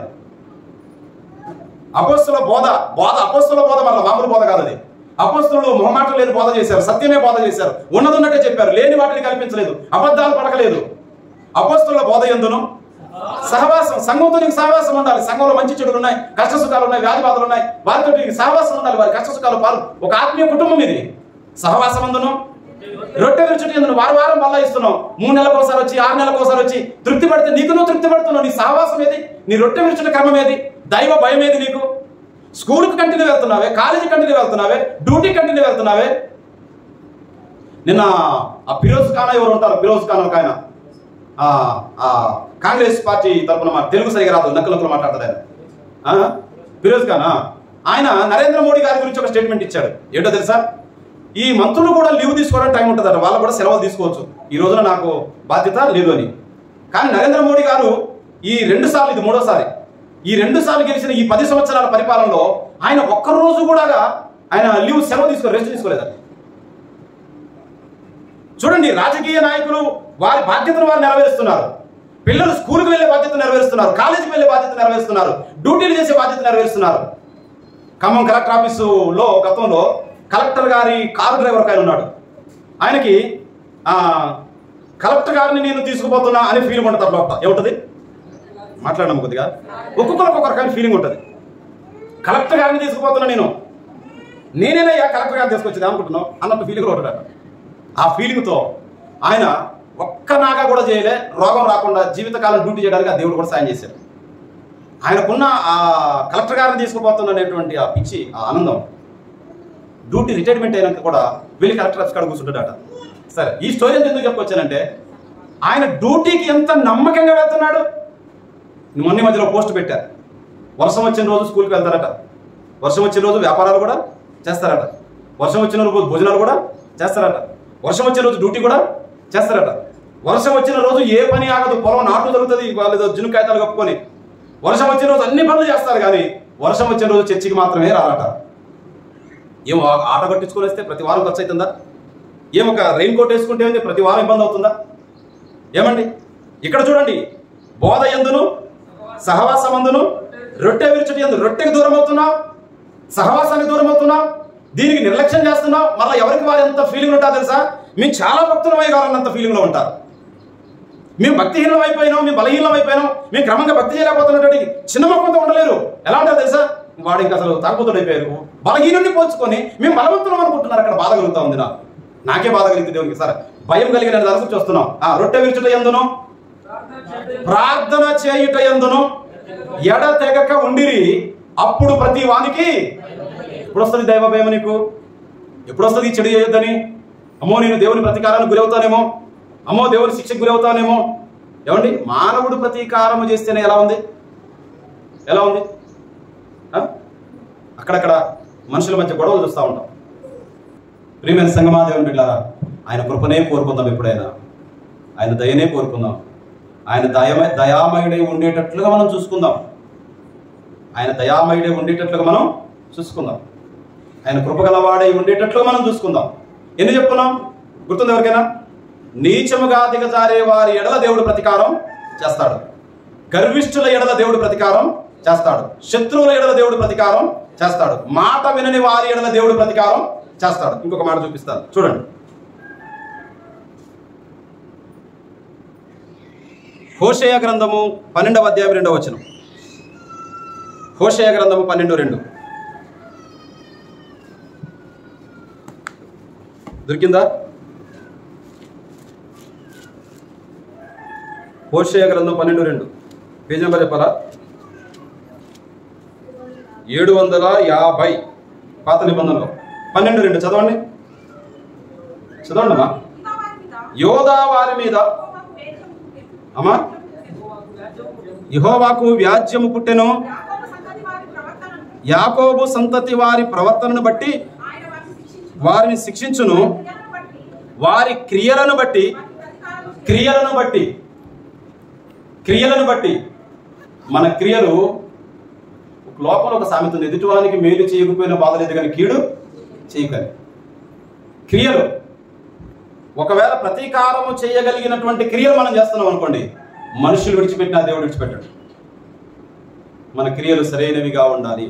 అపోస్తుల బోధ బోధ అపోస్తుల బోధ మన మామూలు బోధ కాదు అది అపోస్తులు మొహమాటం లేని బోధ చేశారు సత్యమే బోధ చేశారు ఉన్నది ఉన్నట్టే చెప్పారు లేని వాటిని కల్పించలేదు అబద్ధాలు పడకలేదు అపోస్తుల బోధ ఎందును సహవాసం సంఘంతో నీకు సహవాసం ఉండాలి సంఘంలో మంచి చెడులు ఉన్నాయి కష్ట సుఖాలు ఉన్నాయి వ్యాధి బాధలు ఉన్నాయి వారితో నీకు సహవాసం ఉండాలి వారి కష్ట సుఖాలు పాలు ఒక ఆత్మీయ కుటుంబం ఇది సహవాసం అందును రొట్టె రుచుటి ఎందును వారం వారం మళ్ళా ఇస్తున్నావు మూడు నెలలకు ఒకసారి వచ్చి ఆరు నెలలకు ఒకసారి వచ్చి తృప్తి పడితే నీకు నువ్వు తృప్తి పడుతున్నావు నీ సహవాసం ఏది నీ రొట్టె విరుచుట క్రమం ఏది దైవ భయం ఏది నీకు స్కూల్కి కంటిన్యూ వెళ్తున్నావే కాలేజీ కంటిన్యూ వెళ్తున్నావే డ్యూటీ కంటిన్యూ వెళ్తున్నావే నిన్న ఆ ఫిరోజ్ ఖాన్ ఎవరు ఉంటారు ఫిరోజ్ ఖాన్ ఒక ఆయన ఆ, ఆ, కాంగ్రెస్ పార్టీ తరపున మా తెలుగు సరిగా రాదు నక్కలు నక్కలు మాట్లాడతారు ఆయన ఆ? ఫిరోజ్ ఖాన్ ఆ? ఆయన నరేంద్ర మోడీ గారి గురించి ఒక స్టేట్మెంట్ ఇచ్చాడు ఏంటో తెలుసా ఈ మంత్రులు కూడా లీవ్ తీసుకోవడానికి టైం ఉంటుందట వాళ్ళు కూడా సెలవులు తీసుకోవచ్చు ఈ రోజున నాకు బాధ్యత లేదు అని కానీ నరేంద్ర మోడీ గారు ఈ రెండు సార్లు ఇది మూడోసారి ఈ రెండు సార్లు గెలిచిన ఈ పది సంవత్సరాల పరిపాలనలో ఆయన ఒక్క రోజు కూడా ఆయన లీవ్ సెలవు తీసుకో రెస్ట్ తీసుకోలేదట చూడండి రాజకీయ నాయకులు వారి బాధ్యతను వారు నెరవేరుస్తున్నారు పిల్లలు స్కూల్కి వెళ్ళే బాధ్యత నెరవేరుస్తున్నారు కాలేజీకి వెళ్ళే బాధ్యత నెరవేరుస్తున్నారు డ్యూటీలు చేసే బాధ్యత నెరవేరుస్తున్నారు ఖమ్మం కలెక్టర్ ఆఫీసులో గతంలో కలెక్టర్ గారి కారు డ్రైవర్ ఒక ఆయన ఉన్నాడు ఆయనకి ఆ, కలెక్టర్ గారిని నేను తీసుకుపోతున్నా అనే ఫీలింగ్ ఉంటుంది లోపల ఏముంటుంది మాట్లాడడం కొద్దిగా ఒక్కొక్కరికి ఒక్కొక్క రకమైన ఫీలింగ్ ఉంటుంది కలెక్టర్ గారిని తీసుకుపోతున్నా నేను నేనేనయ్యా కలెక్టర్ గారిని తీసుకొచ్చింది అనుకుంటున్నావు అన్నట్టు ఫీలింగ్ ఉంటాడు ఆ ఫీలింగ్తో ఆయన ఒక్క నాగా కూడా చేయలే రోగం రాకుండా జీవితకాలం డ్యూటీ చేయడానికి ఆ దేవుడు కూడా సాయం చేశాడు ఆయనకున్న ఆ కలెక్టర్ గారిని తీసుకుపోతున్నటువంటి ఆ పిచ్చి ఆ ఆనందం డ్యూటీ రిటైర్మెంట్ అయినాక కూడా వెళ్ళి కలెక్టర్ ఆఫీస్ కాడ కూర్చుంటాడట సరే ఈ స్టోరీ ఎంత ఎందుకు చెప్పొచ్చానంటే ఆయన డ్యూటీకి ఎంత నమ్మకంగా వెళ్తున్నాడు మొన్న ఈ మధ్యలో పోస్ట్ పెట్టారు వర్షం వచ్చిన రోజు స్కూల్కి వెళ్తారట వర్షం వచ్చిన రోజు వ్యాపారాలు కూడా చేస్తారట వర్షం వచ్చిన రోజు భోజనాలు కూడా చేస్తారట వర్షం వచ్చిన రోజు డ్యూటీ కూడా చేస్తారట వర్షం వచ్చిన రోజు ఏ పని ఆగదు పొలం నాటు జరుగుతుంది వాళ్ళు ఏదో జును కాగితాలు కప్పుకొని వర్షం వచ్చిన రోజు అన్ని పనులు చేస్తారు కానీ వర్షం వచ్చిన రోజు చర్చికి మాత్రమే రారట ఏం ఆ- ఆట కట్టించుకొని వస్తే ప్రతి వారం ఖర్చు అవుతుందా ఏం ఒక రెయిన్ కోట్ వేసుకుంటే ఏంది ప్రతి వారం ఇబ్బంది అవుతుందా ఏమండి ఇక్కడ చూడండి బోధ ఎందును సహవాసమందును రొట్టె విరుచుటి ఎందు రొట్టెకి దూరం అవుతున్నావు సహవాసానికి దూరం అవుతున్నావు దీనికి నిర్లక్ష్యం చేస్తున్నావు మళ్ళీ ఎవరికి వారు ఎంత ఫీలింగ్ ఉంటా తెలుసా మేము చాలా భక్తులమై కావాలన్నంత ఫీలింగ్లో ఉంటారు మేము భక్తిహీనం అయిపోయినాం మేము బలహీనం అయిపోయినాం మేము క్రమంగా భక్తి చేయలేకపోతున్నటువంటి చిన్న మొక్కంతో ఉండలేరు ఎలా ఉంటారు తెలుసా వాడు ఇంకా అసలు తాగుతుడు అయిపోయారు బలహీనుడిని పోల్చుకొని మేము బలవంతులం అనుకుంటున్నారు అక్కడ బాధ కలుగుతా ఉంది నాకు నాకే బాధ కలిగింది దేవునికి సార్ భయం కలిగిన దర్శకు చూస్తున్నాం ఆ రొట్టె విరుచుట ఎందును ప్రార్థన చేయుట ప్రార్థన చేయుట ఎందును ఎడ తెగక ఉండిరి అప్పుడు ప్రతి వానికి ఎప్పుడు వస్తుంది దైవ భయం నీకు ఎప్పుడు వస్తుంది ఈ చెడు చేయొద్దని అమ్మో నేను దేవుని ప్రతీకారానికి గురవుతానేమో అమ్మో దేవుని శిక్షకు గురవుతానేమో ఏమండి మానవుడు ప్రతీకారము చేస్తేనే ఎలా ఉంది ఎలా ఉంది ఆ? అక్కడక్కడ మనుషుల మధ్య గొడవలు చూస్తూ ఉంటాం ప్రియమైన సంగమా దేవుని బిడ్డారా ఆయన కృపనే కోరుకుందాం ఎప్పుడైనా ఆయన దయనే కోరుకుందాం ఆయన దయమ దయామయుడై ఉండేటట్లుగా మనం చూసుకుందాం ఆయన దయామయుడై ఉండేటట్లుగా మనం చూసుకుందాం ఆయన కృపగలవాడై ఉండేటట్లుగా మనం చూసుకుందాం ఎన్ని చెప్పుకున్నాం గుర్తుంది ఎవరికైనా నీచముగా దిగజారే వారి ఎడల దేవుడు ప్రతీకారం చేస్తాడు గర్విష్ఠుల ఎడల దేవుడు ప్రతీకారం చేస్తాడు శత్రువుల ఎడల దేవుడు ప్రతీకారం చేస్తాడు మాట వినని వారి ఎడల దేవుడు ప్రతీకారం చేస్తాడు ఇంకొక మాట చూపిస్తాను చూడండి హోషేయ గ్రంథము పన్నెండవ అధ్యాయం రెండవ వచనం హోషేయ గ్రంథము పన్నెండు రెండు దొరికిందా హోషేయ గ్రంథం పన్నెండు రెండు పేజ్ నెంబర్ చెప్పాలా ఏడు వందల యాభై పాత నిబంధనలో పన్నెండు రెండు చదవండి చదవండి అమ్మా యోధా వారి మీద అమ్మా యహోవాకు వ్యాజ్యము పుట్టెను యాకోబు సంతతి వారి ప్రవర్తనను బట్టి వారిని శిక్షించును వారి క్రియలను బట్టి క్రియలను బట్టి క్రియలను బట్టి మన క్రియలు లోపల ఒక సామెత ఉంది ఎదుటివానికి మేలు చేయకపోయినా బాధ లేదు కానీ కీడు చేయకని క్రియలు ఒకవేళ ప్రతీకారము చేయగలిగినటువంటి క్రియలు మనం చేస్తున్నాం అనుకోండి మనుషులు విడిచిపెట్టినా దేవుడు విడిచిపెట్టాడు మన క్రియలు సరైనవిగా ఉండాలి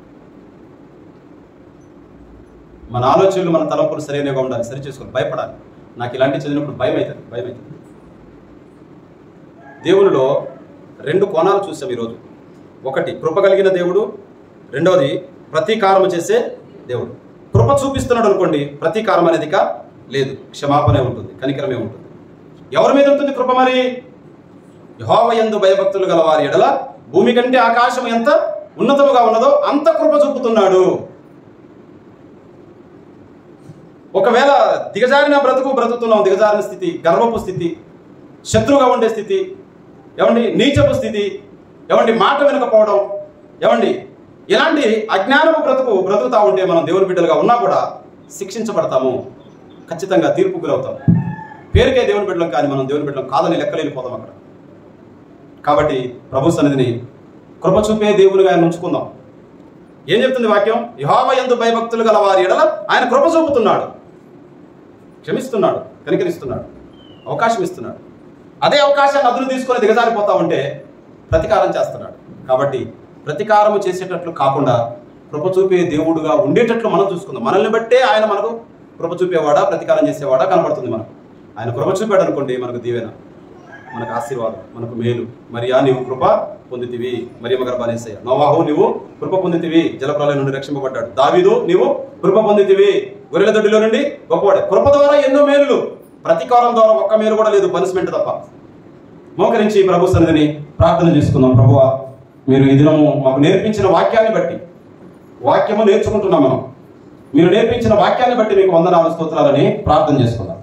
మన ఆలోచనలు మన తలంపులు సరైనవిగా ఉండాలి సరి చేసుకోవాలి భయపడాలి నాకు ఇలాంటి చదివినప్పుడు భయం అవుతుంది భయం అవుతుంది దేవునిలో రెండు కోణాలు చూసాం ఈరోజు ఒకటి కృప కలిగిన దేవుడు రెండవది ప్రతీకారం చేసే దేవుడు కృప చూపిస్తున్నాడు అనుకోండి ప్రతీకారం అనేది ఇక లేదు క్షమాపణే ఉంటుంది కనికరమే ఉంటుంది ఎవరి మీద ఉంటుంది కృప మరి యహోవ యందు భయభక్తులు గల వారి ఎడల భూమి కంటే ఆకాశం ఎంత ఉన్నతముగా ఉన్నదో అంత కృప చూపుతున్నాడు ఒకవేళ దిగజారిన బ్రతుకు బ్రతుకుతున్నాం దిగజారిన స్థితి గర్వపు స్థితి శత్రువుగా ఉండే స్థితి ఏమండి నీచపు స్థితి ఏమండి మాట వినకపోవడం ఏమండి ఇలాంటి అజ్ఞానపు బ్రతుకు బ్రతుకుతా ఉంటే మనం దేవుని బిడ్డలుగా ఉన్నా కూడా శిక్షించబడతాము ఖచ్చితంగా తీర్పు గురవుతాం పేరుకే దేవుని బిడ్డలం కానీ మనం దేవుని బిడ్డలం కాదని లెక్కలేనిపోతాం అక్కడ కాబట్టి ప్రభు సన్నిధిని కృప చూపే దేవునిగా ఆయన ఉంచుకుందాం ఏం చెప్తుంది వాక్యం యహోవ ఎందు భయభక్తులు గల వారి ఎడల ఆయన కృప చూపుతున్నాడు క్షమిస్తున్నాడు కనికరిస్తున్నాడు అవకాశం ఇస్తున్నాడు అదే అవకాశాన్ని అదును తీసుకొని దిగజారిపోతా ఉంటే ప్రతీకారం చేస్తున్నాడు కాబట్టి ప్రతీకారము చేసేటట్లు కాకుండా కృప చూపే దేవుడుగా ఉండేటట్లు మనం చూసుకుందాం మనల్ని బట్టే ఆయన మనకు కృప చూపేవాడా ప్రతీకారం చేసేవాడా కనబడుతుంది మనకు ఆయన కృప చూపాడు అనుకోండి మనకు దీవెన మనకు ఆశీర్వాదం మనకు మేలు మరియా నీవు కృప పొందితివి మరియమ్మ గర్భానేసయ్య నోవాహు నీవు కృప పొందితివి జలప్రలయం నుండి రక్షింపబడ్డాడు దావీదు నీవు కృప పొందితివి గొర్రెల దొడ్డిలో నుండి గొప్పవాడు కృప ద్వారా ఎన్నో మేలులు ప్రతీకారం ద్వారా ఒక్క మేలు కూడా లేదు పనిష్మెంట్ తప్ప మోకరించి ప్రభు సన్నిధిని ప్రార్థన చేసుకుందాం ప్రభువా మీరు ఈ దినము మాకు నేర్పించిన వాక్యాన్ని బట్టి వాక్యము నేర్చుకుంటున్నాం మనం మీరు నేర్పించిన వాక్యాన్ని బట్టి మీకు వందనాలు స్తోత్రాలని ప్రార్థన చేసుకుందాం